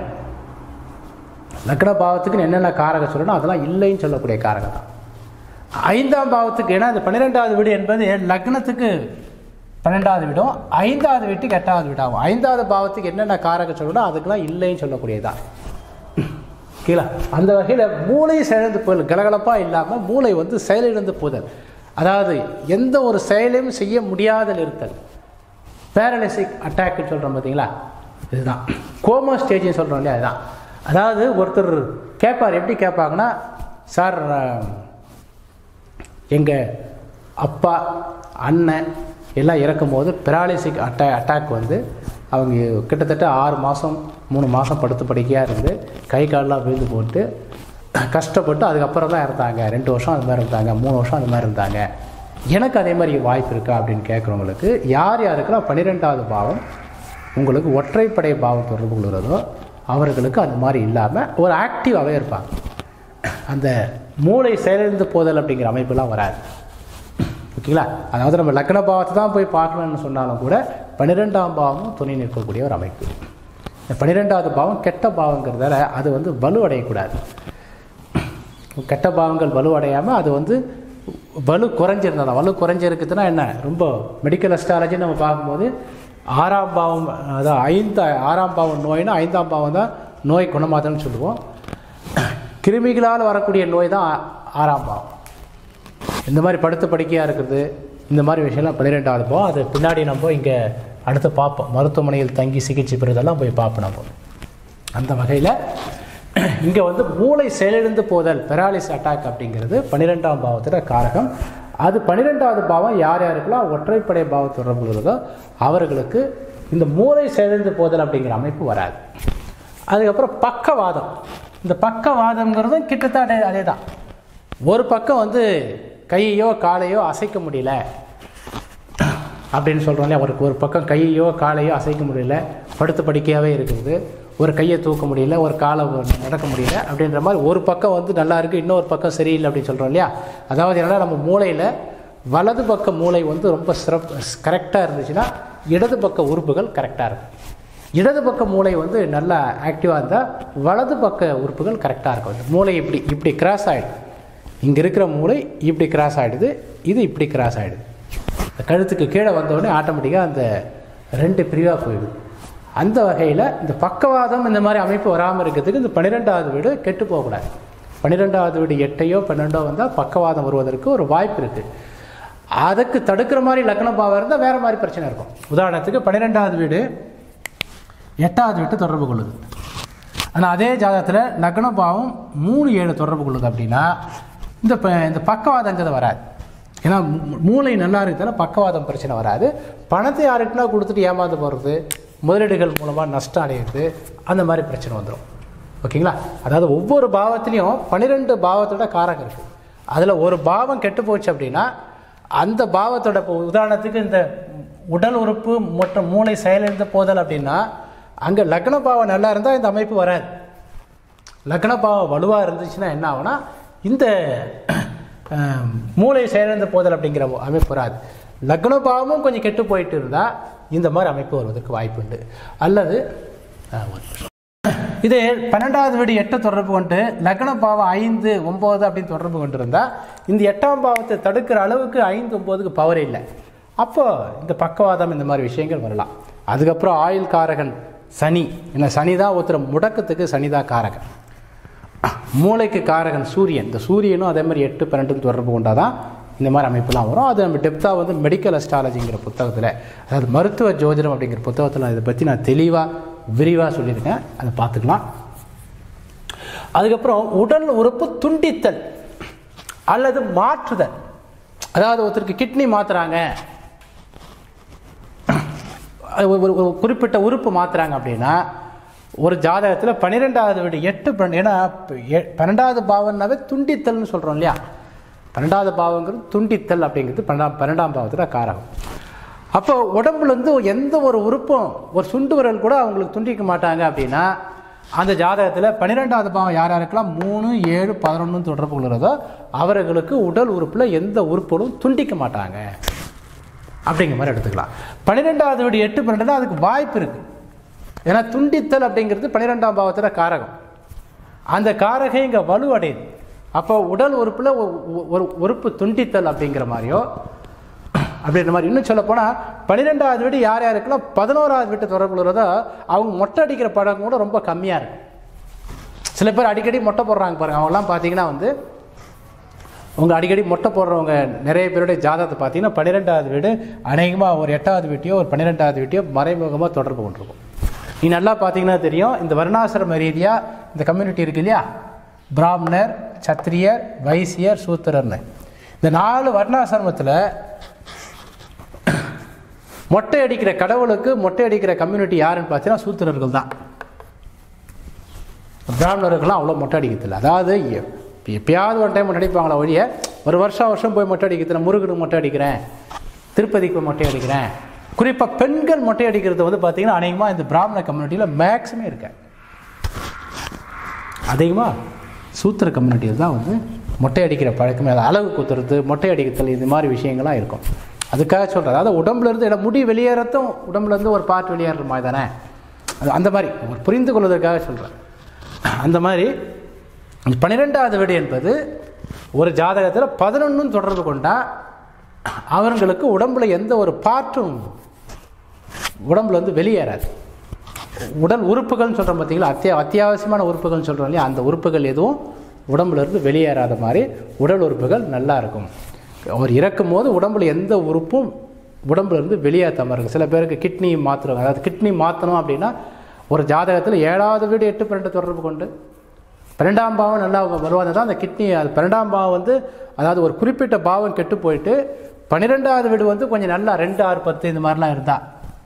Speaker 1: லக்ன பாவத்துக்கு என்னென்ன காரகம் சொல்லணும் அதெல்லாம் இல்லைன்னு சொல்லக்கூடிய காரகம் தான் ஐந்தாம் பாவத்துக்கு ஏன்னா இந்த பன்னிரெண்டாவது வீடு என்பது லக்னத்துக்கு பன்னெண்டாவது வீடும் ஐந்தாவது வீட்டுக்கு எட்டாவது வீடாகும் ஐந்தாவது பாவத்துக்கு என்னென்ன காரகம் சொல்லணும் அதுக்கெல்லாம் இல்லைன்னு சொல்லக்கூடியதான் கீழே அந்த வகையில் மூளை செயலிழந்து போதல் கலகலப்பாக இல்லாமல் மூளை வந்து செயலிழந்து போதல் அதாவது எந்த ஒரு செயலையும் செய்ய முடியாதல் இருத்தல் பேரலிசிக் அட்டாக்னு சொல்கிறோம் பார்த்தீங்களா இதுதான் கோமா ஸ்டேஜ்னு சொல்கிறோம் இல்லையா அதுதான் அதாவது ஒருத்தர் கேட்பார் எப்படி கேட்பாங்கன்னா சார் எங்கள் அப்பா அண்ணன் எல்லாம் இறக்கும்போது பெராலிசிக் அட்டா அட்டாக் வந்து அவங்க கிட்டத்தட்ட ஆறு மாதம் மூணு மாதம் படுத்து படுக்கையாக இருந்து கை காலெலாம் விழுந்து போட்டு கஷ்டப்பட்டு அதுக்கப்புறம் தான் இருந்தாங்க ரெண்டு வருஷம் அது மாதிரி இருந்தாங்க மூணு வருஷம் அது மாதிரி இருந்தாங்க எனக்கு அதே மாதிரி வாய்ப்பு இருக்கா அப்படின்னு கேட்குறவங்களுக்கு யார் யாருக்கெல்லாம் பன்னிரெண்டாவது பாவம் உங்களுக்கு ஒற்றைப்படை பாவம் தொடர்பு கொள்கிறதோ அவர்களுக்கு அந்த மாதிரி இல்லாமல் ஒரு ஆக்டிவாகவே இருப்பாங்க அந்த மூளை செயலிழந்து போதல் அப்படிங்கிற அமைப்புலாம் வராது ஓகேங்களா அதாவது நம்ம லக்ன பாவத்தை தான் போய் பார்க்கணும்னு சொன்னாலும் கூட பன்னிரெண்டாம் பாவமும் துணை நிற்கக்கூடிய ஒரு அமைப்பு இந்த பன்னிரெண்டாவது பாவம் கெட்ட பாவங்கிறதால அது வந்து வலுவடையக்கூடாது கெட்ட பாவங்கள் வலுவடையாமல் அது வந்து வலு குறைஞ்சிருந்ததா வலு குறைஞ்சிருக்குதுன்னா என்ன ரொம்ப மெடிக்கல் அஸ்ட்ராலஜி நம்ம பார்க்கும்போது ஆறாம் பாவம் அதான் ஐந்து ஆறாம் பாவம் நோய்னா ஐந்தாம் பாவம் தான் நோய் குணமாதல்னு சொல்லுவோம் கிருமிகளால் வரக்கூடிய நோய் தான் ஆ- ஆறாம் பாவம் இந்த மாதிரி படுத்த படுக்கையாக இருக்கிறது இந்த மாதிரி விஷயம்லாம் பன்னிரெண்டாவது பாவம் அது பின்னாடி நம்ம இங்கே அடுத்து பார்ப்போம் மருத்துவமனையில் தங்கி சிகிச்சை பெறுறதெல்லாம் போய் பார்ப்போம் நம்ம அந்த வகையில் இங்கே வந்து மூளை செயலிழந்து போதல் பெராலிஸ் அட்டாக் அப்படிங்கிறது பன்னிரெண்டாம் பாவத்தோட காரகம் அது பன்னிரெண்டாவது பாவம் யார் யாருக்கெல்லாம் ஒற்றைப்படை பாவம் தொடர்பு உள்ளதோ அவர்களுக்கு இந்த மூளை செயலிழந்து போதல் அப்படிங்கிற அமைப்பு வராது அதுக்கப்புறம் பக்கவாதம் இந்த பக்கவாதம்ங்கிறதும் கிட்டத்தட்ட அதே அதே தான் ஒரு பக்கம் வந்து கையையோ காலையோ அசைக்க முடியல அப்படின்னு சொல்கிறோம் இல்லையா ஒரு ஒரு பக்கம் கையையோ காலையோ அசைக்க முடியல படுத்த படுக்கையாகவே இருக்குது ஒரு கையை தூக்க முடியல ஒரு காலை நடக்க முடியல அப்படின்ற மாதிரி ஒரு பக்கம் வந்து நல்லா இருக்குது இன்னொரு பக்கம் சரியில்லை அப்படின்னு சொல்கிறோம் இல்லையா அதாவது என்னன்னா நம்ம மூளையில் வலது பக்க மூளை வந்து ரொம்ப சிறப்பு கரெக்டாக இருந்துச்சுன்னா இடது பக்க உறுப்புகள் கரெக்டாக இருக்கும் இடது பக்க மூளை வந்து நல்லா ஆக்டிவாக இருந்தால் வலது பக்க உறுப்புகள் கரெக்டாக இருக்கும் இந்த மூளை இப்படி இப்படி கிராஸ் ஆகிடும் இங்கே இருக்கிற மூளை இப்படி கிராஸ் ஆகிடுது இது இப்படி கிராஸ் ஆகிடுது இந்த கழுத்துக்கு கீழே வந்தோடனே ஆட்டோமேட்டிக்காக அந்த ரெண்டு பிரிவாக போயிடுது அந்த வகையில் இந்த பக்கவாதம் இந்த மாதிரி அமைப்பு வராமல் இருக்கிறதுக்கு இந்த பன்னிரெண்டாவது வீடு கெட்டு போகக்கூடாது பன்னிரெண்டாவது வீடு எட்டையோ பன்னெண்டோ வந்தால் பக்கவாதம் வருவதற்கு ஒரு வாய்ப்பு இருக்குது அதுக்கு தடுக்கிற மாதிரி லக்ன பாவம் இருந்தால் வேறு மாதிரி பிரச்சனை இருக்கும் உதாரணத்துக்கு பன்னிரெண்டாவது வீடு எட்டாவது வீட்டு தொடர்பு கொள்ளுது ஆனால் அதே ஜாதகத்தில் லக்ன பாவம் மூணு ஏழு தொடர்பு கொள்ளுது அப்படின்னா இந்த ப இந்த பக்கவாதங்கிறது வராது ஏன்னா மூ- மூளை நல்லா இருக்கிறதால பக்கவாதம் பிரச்சனை வராது பணத்தை யாருக்குன்னா கொடுத்துட்டு ஏமாந்து போகிறது முதலீடுகள் மூலமாக நஷ்டம் அடையிறது அந்த மாதிரி பிரச்சனை வந்துடும் ஓகேங்களா அதாவது ஒவ்வொரு பாவத்துலேயும் பன்னிரெண்டு பாவத்தோட காரகம் இருக்குது அதில் ஒரு பாவம் கெட்டு போச்சு அப்படின்னா அந்த பாவத்தோட இப்போ உதாரணத்துக்கு இந்த உடல் உறுப்பு மற்றும் மூளை செயலிழந்த போதல் அப்படின்னா அங்கே லக்ன பாவம் நல்லா இருந்தால் இந்த அமைப்பு வராது லக்ன பாவம் வலுவாக இருந்துச்சுன்னா என்ன ஆகும்னா இந்த அஹ், மூளை செயலிழந்த போதல் அப்படிங்கிற அமைப்பு வராது லக்ன பாவமும் கொஞ்சம் கெட்டு போயிட்டு இருந்தால் இந்த மாதிரி அமைப்பு வருவதற்கு வாய்ப்புண்டு அல்லது அஹ், ஒரு நிமிஷம். இதே பன்னெண்டாவது வீடு எட்டு தொடர்பு கொண்டு லக்ன பாவம் ஐந்து ஒம்பது அப்படின்னு தொடர்பு கொண்டு இருந்தால் இந்த எட்டாம் பாவத்தை தடுக்கிற அளவுக்கு ஐந்து ஒம்போதுக்கு பவர் இல்லை அப்போ இந்த பக்கவாதம் இந்த மாதிரி விஷயங்கள் வரலாம் அதுக்கப்புறம் ஆயுள் காரகன் சனி ஏன்னா சனி தான் ஒருத்தர் முடக்கத்துக்கு சனி தான் காரகன் மூளைக்கு காரகன் சூரியன் இந்த சூரியனும் அதே மாதிரி எட்டு பன்னெண்டு தொடர்பு கொண்டாதான் இந்த மாதிரி அமைப்புலாம் வரும் அது நம்ம டெப்த்தாக வந்து மெடிக்கல் அஸ்ட்ராலஜிங்கிற புத்தகத்தில் அதாவது மருத்துவ ஜோதிடம் அப்படிங்கிற புத்தகத்தில் இதை பற்றி நான் தெளிவாக விரிவாக சொல்லியிருக்கேன் அதை பார்த்துக்கலாம் அதுக்கப்புறம் உடல் உறுப்பு துண்டித்தல் அல்லது மாற்றுதல் அதாவது ஒருத்தருக்கு கிட்னி மாற்றுறாங்க அது ஒரு ஒரு குறிப்பிட்ட உறுப்பு மாற்றுறாங்க அப்படின்னா ஒரு ஜாதகத்தில் பன்னிரெண்டாவது வீடு எட்டு பன்னெண்டு ஏன்னா இப்ப எ- பன்னெண்டாவது பாவம்னாவே துண்டித்தல்னு சொல்கிறோம் இல்லையா பன்னெண்டாவது பாவங்கிறது துண்டித்தல் அப்படிங்கிறது பன்னெண்டாம் பன்னெண்டாம் பாவத்தில் காரகம் அப்போ உடம்புல இருந்து எந்த ஒரு உறுப்பும் ஒரு சுண்டு விரல் கூட அவங்களுக்கு துண்டிக்க மாட்டாங்க அப்படின்னா அந்த ஜாதகத்தில் பன்னிரெண்டாவது பாவம் யார் யாருக்கெல்லாம் மூணு ஏழு பதினொன்று தொடர்பு கொள்கிறதோ அவர்களுக்கு உடல் உறுப்பில் எந்த உறுப்புகளும் துண்டிக்க மாட்டாங்க அப்படிங்கிற மாதிரி எடுத்துக்கலாம் பன்னிரெண்டாவது வீடு எட்டு பன்னெண்டுனா அதுக்கு வாய்ப்பு இருக்குது ஏன்னா துண்டித்தல் அப்படிங்கிறது பன்னிரெண்டாம் பாவத்தில் காரகம் அந்த காரகம் இங்கே வலுவடையுது அப்போ உடல் உறுப்பில் ஒரு உறுப்பு துண்டித்தல் அப்படிங்கிற மாதிரியோ அப்படின்ற மாதிரி இன்னும் சொல்ல போனால் பன்னிரெண்டாவது வீடு யார் யாருக்கெல்லாம் பதினோராவது வீட்டு தொடர்பு உள்ளதோ அவங்க மொட்டை அடிக்கிற படம் கூட ரொம்ப கம்மியாக இருக்கும் சில பேர் அடிக்கடி மொட்டை போடுறாங்க பாருங்க அவங்கெல்லாம் பார்த்தீங்கன்னா வந்து உங்க அடிக்கடி மொட்டை போடுறவங்க நிறைய பேருடைய ஜாதகத்தை பார்த்தீங்கன்னா பன்னிரெண்டாவது வீடு அநேகமாக ஒரு எட்டாவது வீட்டையோ ஒரு பன்னிரெண்டாவது வீட்டையோ மறைமுகமாக தொடர்பு கொண்டிருக்கும் நீ நல்லா பார்த்தீங்கன்னா தெரியும் இந்த வர்ணாசிரம ரீதியாக இந்த கம்யூனிட்டி இருக்கு இல்லையா பிராமணர் சத்திரியர் வைசியர் சூத்திரர்னு இந்த நாலு வர்ணாசிரமத்தில் மொட்டை அடிக்கிற கடவுளுக்கு மொட்டை அடிக்கிற கம்யூனிட்டி யாருன்னு பார்த்தீங்கன்னா சூத்திரர்கள் தான் பிராமணர்கள்லாம் அவ்வளோ மொட்டை அடிக்கிறதில்ல அதாவது எ- எப்பயாவது ஒரு டைம் அடிப்பாங்களா ஒழிய ஒரு வருஷம் வருஷம் போய் மொட்டை அடிக்கிறதுல முருகனுக்கு மொட்டை அடிக்கிறேன் திருப்பதிக்கு போய் மொட்டை அடிக்கிறேன் குறிப்பாக பெண்கள் மொட்டை அடிக்கிறது வந்து பார்த்தீங்கன்னா அநேகமாக இந்த பிராமண கம்யூனிட்டியில் மேக்ஸிமம் இருக்கு அதிகமாக சூத்திர கம்யூனிட்டியில் தான் வந்து மொட்டை அடிக்கிற பழக்கமே அது அளவு குத்துறது மொட்டை அடிக்கிறதுல இது மாதிரி விஷயங்கள்லாம் இருக்கும் அதுக்காக சொல்கிறேன் அதாவது உடம்புல இருந்து இடம் முடி வெளியேறத்தும் உடம்புல இருந்து ஒரு பார்ட் வெளியேற மாதிரி தானே அது அந்த மாதிரி ஒரு புரிந்து கொள்வதற்காக சொல்கிறேன் அந்த மாதிரி பன்னிரெண்டாவது வீடு என்பது ஒரு ஜாதகத்தில் பதினொன்றும் தொடர்பு கொண்டால் அவர்களுக்கு உடம்புல எந்த ஒரு பாற்றும் உடம்புல வந்து வெளியேறாது உடல் உறுப்புகள்னு சொல்கிறோம் பார்த்தீங்களா அத்தியா அத்தியாவசியமான உறுப்புகள்னு சொல்கிறோம் இல்லையா அந்த உறுப்புகள் எதுவும் உடம்புல இருந்து வெளியேறாத மாதிரி உடல் உறுப்புகள் நல்லா இருக்கும் அவர் இறக்கும் போது உடம்புல எந்த உறுப்பும் உடம்புல இருந்து வெளியேற்றாமல் இருக்கும் சில பேருக்கு கிட்னி மாற்றுறாங்க அதாவது கிட்னி மாற்றணும் அப்படின்னா ஒரு ஜாதகத்தில் ஏழாவது வீடு எட்டு பன்னெண்டு தொடர்பு கொண்டு பன்னெண்டாம் பாவம் நல்லா வருவாங்க தான் அந்த கிட்னி அது பன்னெண்டாம் பாவம் வந்து அதாவது ஒரு குறிப்பிட்ட பாவம் கெட்டு போயிட்டு பன்னிரெண்டாவது வீடு வந்து கொஞ்சம் நல்லா ரெண்டு ஆறு பத்து இந்த மாதிரிலாம் இருந்தா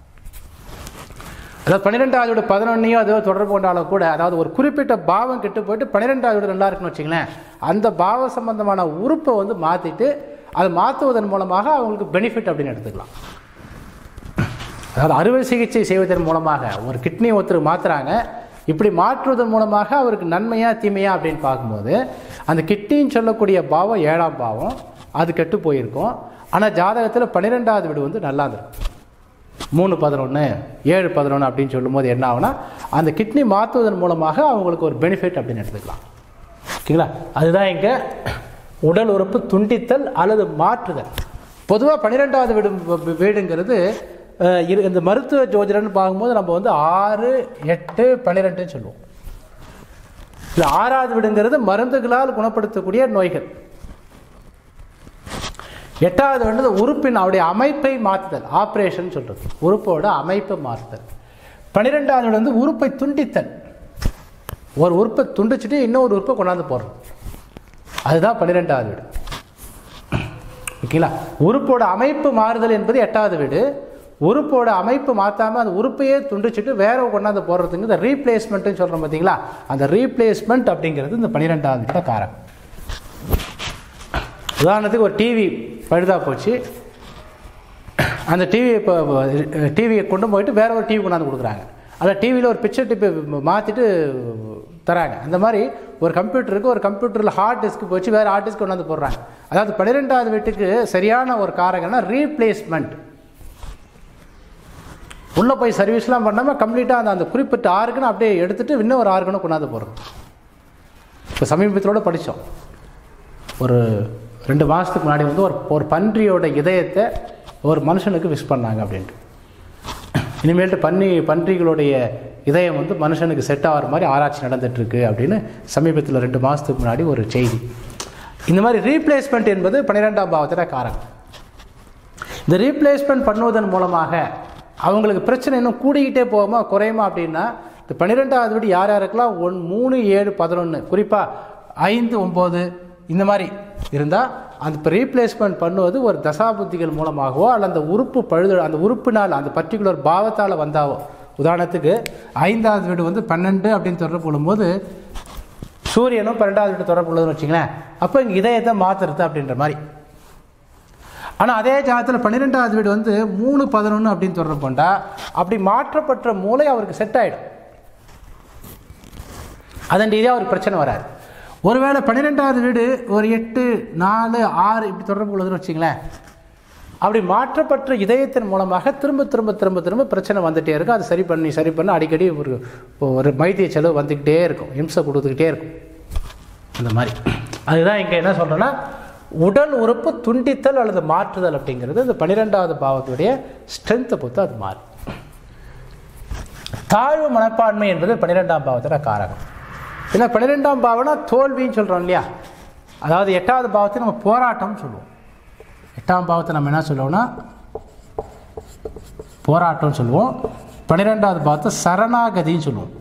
Speaker 1: அதாவது பன்னிரெண்டாவது வீடு பதினொன்னையோ அதோ தொடர்பு கொண்டாலும் கூட அதாவது ஒரு குறிப்பிட்ட பாவம் கெட்டு போயிட்டு பன்னிரெண்டாவது வீடு நல்லா இருக்குன்னு வச்சுங்களேன் அந்த பாவ சம்பந்தமான உறுப்பை வந்து மாற்றிட்டு அதை மாற்றுவதன் மூலமாக அவங்களுக்கு பெனிஃபிட் அப்படின்னு எடுத்துக்கலாம் அதாவது அறுவை சிகிச்சை செய்வதன் மூலமாக ஒரு கிட்னி ஒருத்தர் மாற்றுறாங்க இப்படி மாற்றுவதன் மூலமாக அவருக்கு நன்மையா தீமையா அப்படின்னு பார்க்கும்போது அந்த கிட்னின்னு சொல்லக்கூடிய பாவம் ஏழாம் பாவம் அது கெட்டு போயிருக்கும் ஆனால் ஜாதகத்தில் பன்னிரெண்டாவது வீடு வந்து நல்லா இருந்திருக்கும் மூணு பதினொன்று ஏழு பதினொன்று அப்படின்னு சொல்லும்போது என்ன ஆகும்னா அந்த கிட்னி மாற்றுவதன் மூலமாக அவங்களுக்கு ஒரு பெனிஃபிட் அப்படின்னு எடுத்துக்கலாம் ஓகேங்களா அதுதான் இங்கே உடல் உறுப்பு துண்டித்தல் அல்லது மாற்றுதல் பொதுவாக பன்னிரெண்டாவது வீடு வீ- வீடுங்கிறது அஹ், இரு- இந்த மருத்துவ ஜோதிடம்னு பார்க்கும்போது நம்ம வந்து ஆறு எட்டு பன்னிரெண்டுன்னு சொல்லுவோம் இல்லை ஆறாவது வீடுங்கிறது மருந்துகளால் குணப்படுத்தக்கூடிய நோய்கள் எட்டாவது வந்து உறுப்பின் அவருடைய அமைப்பை மாற்றுதல் ஆப்ரேஷன் சொல்றது உறுப்போட அமைப்பை மாற்றுதல் பன்னிரெண்டாவது வீடு வந்து உறுப்பை துண்டித்தல் ஒரு உறுப்பை துண்டிச்சுட்டு இன்னொரு உறுப்பை கொண்டாந்து போடுறது அதுதான் பன்னிரெண்டாவது வீடு ஓகேங்களா உறுப்போட அமைப்பு மாறுதல் என்பது எட்டாவது வீடு உறுப்போட அமைப்பு மாற்றாமல் அந்த உறுப்பையே துண்டிச்சிட்டு வேற கொண்டாந்து போடுறதுக்கு இந்த ரீப்ளேஸ்மெண்ட்டுன்னு சொல்கிறோம் பார்த்தீங்களா அந்த ரீப்ளேஸ்மெண்ட் அப்படிங்கிறது இந்த பன்னிரெண்டாவது கிட்ட காரகம் உதாரணத்துக்கு ஒரு டிவி பழுதா போச்சு அந்த டிவியை இப்போ டிவியை கொண்டு போயிட்டு வேற ஒரு டிவி கொண்டாந்து கொடுக்குறாங்க அதில் டிவியில் ஒரு பிக்சர் டிப்பை மாற்றிட்டு தராங்க அந்த மாதிரி ஒரு கம்ப்யூட்டருக்கு ஒரு கம்ப்யூட்டரில் ஹார்ட் டிஸ்க் போச்சு வேறு ஹார்ட் டிஸ்க் கொண்டாந்து போடுறாங்க அதாவது பன்னிரெண்டாவது வீட்டுக்கு சரியான ஒரு காரகம்னா ரீப்ளேஸ்மெண்ட் உள்ளே போய் சர்வீஸ்லாம் பண்ணாமல் கம்ப்ளீட்டாக அந்த அந்த குறிப்பிட்ட ஆர்கனை அப்படியே எடுத்துகிட்டு இன்னும் ஒரு ஆர்கனை கொண்டாந்து போடுறோம் இப்போ சமீபத்தோட படித்தோம் ஒரு ரெண்டு மாதத்துக்கு முன்னாடி வந்து ஒரு ஒரு பன்றியோட இதயத்தை ஒரு மனுஷனுக்கு விஷ் பண்ணாங்க அப்படின்ட்டு இனிமேல்ட்டு பன்றி பன்றிகளுடைய இதயம் வந்து மனுஷனுக்கு செட் ஆகிற மாதிரி ஆராய்ச்சி நடந்துட்டுருக்கு அப்படின்னு சமீபத்தில் ரெண்டு மாதத்துக்கு முன்னாடி ஒரு செய்தி இந்த மாதிரி ரீப்ளேஸ்மெண்ட் என்பது பன்னிரெண்டாம் பாவத்தில் காரகம் இந்த ரீப்ளேஸ்மெண்ட் பண்ணுவதன் மூலமாக அவங்களுக்கு பிரச்சனை இன்னும் கூடிக்கிட்டே போகுமா குறையுமா அப்படின்னா இந்த பன்னிரெண்டாவது வீடு யார் யாருக்கெல்லாம் ஒன் மூணு ஏழு பதினொன்று குறிப்பாக ஐந்து ஒம்பது இந்த மாதிரி இருந்தால் அந்த இப்போ ரீப்ளேஸ்மெண்ட் பண்ணுவது ஒரு தசாபுத்திகள் மூலமாகவோ அல்ல அந்த உறுப்பு பழுது அந்த உறுப்பினால் அந்த பர்டிகுலர் பாவத்தால் வந்தாவோ உதாரணத்துக்கு ஐந்தாவது வீடு வந்து பன்னெண்டு அப்படின்னு தொடர்பு கொள்ளும்போது சூரியனும் பன்னெண்டாவது வீடு தொடர்பு உள்ளதுன்னு வச்சுங்களேன் அப்போ இங்கே இதயத்தை மாற்றுறது அப்படின்ற மாதிரி ஆனால் அதே ஜாதத்தில் பன்னிரெண்டாவது வீடு வந்து மூணு பதினொன்று அப்படின்னு தொடர்பு கொண்டா அப்படி மாற்றப்பட்ட மூளை அவருக்கு செட் ஆகிடும் அதன் ரீதியாக ஒரு பிரச்சனை வராது ஒருவேளை பன்னிரெண்டாவது வீடு ஒரு எட்டு நாலு ஆறு இப்படி தொடர்பு உள்ளதுன்னு வச்சுங்களேன் அப்படி மாற்றப்பட்ட இதயத்தின் மூலமாக திரும்ப திரும்ப திரும்ப திரும்ப பிரச்சனை வந்துகிட்டே இருக்கும் அது சரி பண்ணி சரி பண்ணி அடிக்கடி ஒரு ஒரு வைத்திய செலவு வந்துக்கிட்டே இருக்கும் இம்சை கொடுத்துக்கிட்டே இருக்கும் அந்த மாதிரி அதுதான் இங்கே என்ன சொல்கிறேன்னா உடல் உறுப்பு துண்டித்தல் அல்லது மாற்றுதல் அப்படிங்கிறது இந்த பன்னிரெண்டாவது பாவத்துடைய ஸ்ட்ரென்த்தை பொறுத்து அது மாறும் தாழ்வு மனப்பான்மை என்பது பன்னிரெண்டாம் பாவத்தில் காரகம் ஏன்னா பன்னிரெண்டாம் பாவம்னா தோல்வின்னு சொல்கிறோம் இல்லையா அதாவது எட்டாவது பாவத்தை நம்ம போராட்டம்னு சொல்லுவோம் எட்டாம் பாவத்தை நம்ம என்ன சொல்லுவோம்னா போராட்டம்னு சொல்லுவோம் பன்னிரெண்டாவது பாவத்தை சரணாகதின்னு சொல்லுவோம்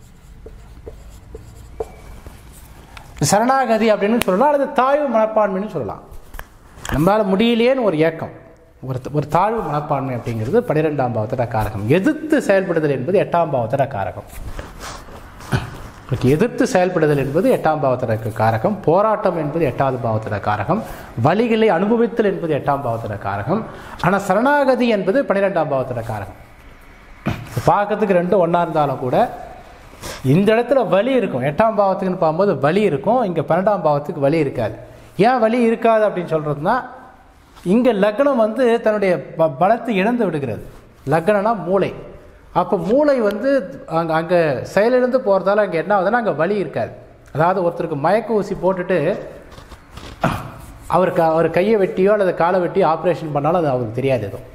Speaker 1: சரணாகதி அப்படின்னு சொல்லலாம் அல்லது தாழ்வு மனப்பான்மைன்னு சொல்லலாம் நம்மளால் முடியலையேன்னு ஒரு ஏக்கம் ஒரு ஒரு தாழ்வு மனப்பான்மை அப்படிங்கிறது பன்னிரெண்டாம் பாவத்தோட காரகம் எதிர்த்து செயல்படுதல் என்பது எட்டாம் பாவத்தோட காரகம் எதிர்த்து செயல்படுதல் என்பது எட்டாம் பாவத்தோட காரகம் போராட்டம் என்பது எட்டாவது பாவத்தோட காரகம் வழிகளை அனுபவித்தல் என்பது எட்டாம் பாவத்தோட காரகம் ஆனால் சரணாகதி என்பது பன்னிரெண்டாம் பாவத்தோட காரகம் பார்க்கறதுக்கு ரெண்டும் ஒன்றா இருந்தாலும் கூட இந்த இடத்துல வலி இருக்கும் எட்டாம் பாவத்துக்குன்னு பார்க்கும்போது வலி இருக்கும் இங்கே பன்னெண்டாம் பாவத்துக்கு வலி இருக்காது ஏன் வலி இருக்காது அப்படின்னு சொல்கிறதுனா இங்கே லக்னம் வந்து தன்னுடைய ப பலத்தை இழந்து விடுகிறது லக்னம்னா மூளை அப்போ மூளை வந்து அங்கே அங்கே செயலிழந்து போகிறதால அங்கே என்ன ஆகுதுன்னா அங்கே வலி இருக்காது அதாவது ஒருத்தருக்கு மயக்க ஊசி போட்டுட்டு அவருக்கு அவர் கையை வெட்டியோ அல்லது காலை வெட்டியோ ஆப்ரேஷன் பண்ணாலும் அது அவருக்கு தெரியாது எதுவும்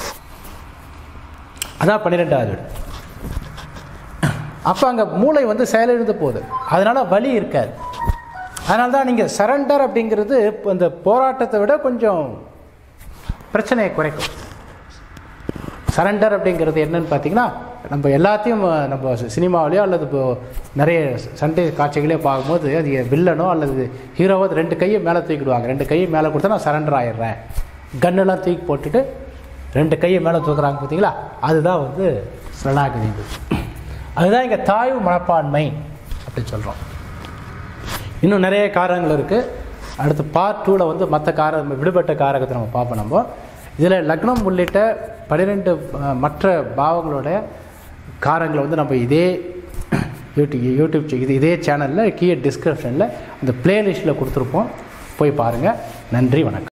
Speaker 1: அதான் பன்னிரெண்டாவது வீடு அப்போ அங்கே மூளை வந்து செயலிழந்து போகுது அதனால் வலி இருக்காது அதனால தான் நீங்கள் சரண்டர் அப்படிங்கிறது இப்போ இந்த போராட்டத்தை விட கொஞ்சம் பிரச்சனையை குறைக்கும் சரண்டர் அப்படிங்கிறது என்னன்னு பார்த்தீங்கன்னா நம்ம எல்லாத்தையும் நம்ம சினிமாவிலையோ அல்லது இப்போ நிறைய சண்டை காட்சிகளே பார்க்கும்போது அது வில்லனோ அல்லது ஹீரோவோ அது ரெண்டு கையை மேலே தூக்கிடுவாங்க ரெண்டு கையை மேலே கொடுத்தா நான் சரண்டர் ஆயிடுறேன் கன்னெல்லாம் தூக்கி போட்டுட்டு ரெண்டு கையை மேலே தூக்குறாங்க பார்த்தீங்களா அதுதான் வந்து சரணாகதி அதுதான் இங்கே தாய்வு மனப்பான்மை அப்படின்னு சொல்கிறோம் இன்னும் நிறைய காரணங்கள் இருக்குது அடுத்து பார்ட் டூவில் வந்து மற்ற கார விடுபட்ட காரகத்தை நம்ம பார்ப்போம் நம்ம இதில் லக்னம் உள்ளிட்ட பன்னிரெண்டு மற்ற பாவங்களோட காரங்களை வந்து நம்ம இதே யூடியூப் யூடியூப் இது இதே சேனலில் கீழே டிஸ்கிரிப்ஷனில் அந்த பிளேலிஸ்ட்டில் கொடுத்துருப்போம் போய் பாருங்கள் நன்றி வணக்கம்